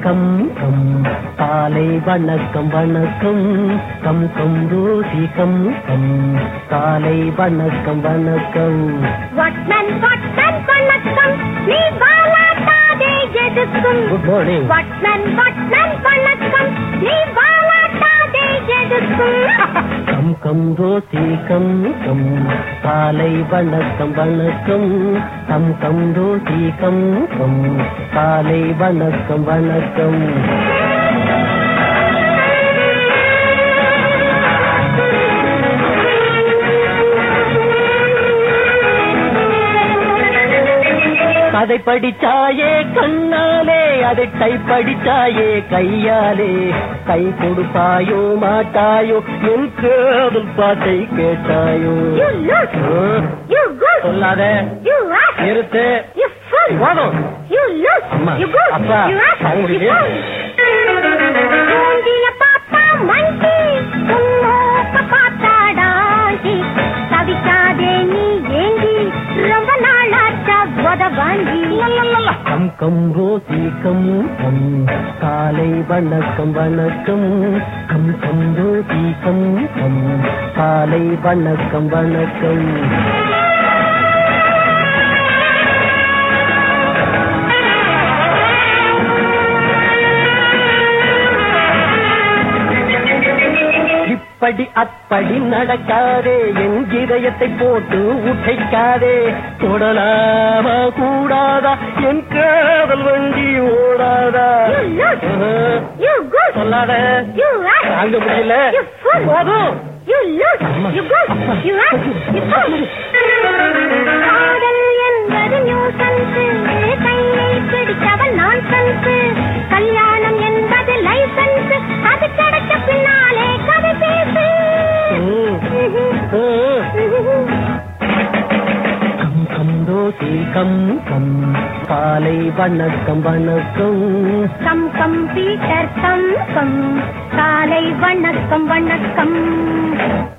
Come come காலை வணக்கம் வணக்கம் come come Rosie come come காலை வணக்கம் வணக்கம் வட்டன் வட்டன் வணக்கம் நீ வாலாட்டாதே எதுக்கும் குட் மார்னிங் வட்டன் வட்டன் வணக்கம் நீ வாலாட்டாதே எதுக்கும் come come Rosie come come காலை வணக்கம் வணக்கம் come come Rosie come come காலை வணக்கம் வணக்கம் கதை படிச்சாயே கண்ணாலே அதை கை படிச்சாயே கையாலே கை கொடுப்பாயோ மாட்டாயோ என் காதல் பாட்டை கேட்டாயோ You look, ah, you good, சொல்லாத you act, நிறுத்து you fool, போதும் you look, அம்மா, you good, அப்பா, you act, அவங்களுக்கு you fool. தூண்டிய பார்த்தா மங்கி, உன்னோக்க பார்த்தாடா ஆண்டி. தவிக்காதே நீ ஏங்கி, ரொம்ப நாளாச்சா உத வாங்கி. Come come Rosie come come காலை வணக்கம் வணக்கம் come come Rosie come come காலை வணக்கம் வணக்கம் இப்படி அப்படி நடக்காதே என் இதயத்தை போட்டு உடைக்காதே தொடலாமா கூடாதா என் காதல் வண்டி ஓடாதா You look, Aha. you good, சொல்லாத you act, தாங்க முடியல you fool. போதும் You look, அம்மா. you good, you act, you fool. காதல் என்பது nuisance, கையை பிடித்தவன் nonsense. கல்யாணம் என்பது license, அது கிடைச்ச பின்னாலே கதை பேசு. ம். ம். Come come Rosie come come காலை வணக்கம் வணக்கம் come come Peter come come காலை வணக்கம் வணக்கம்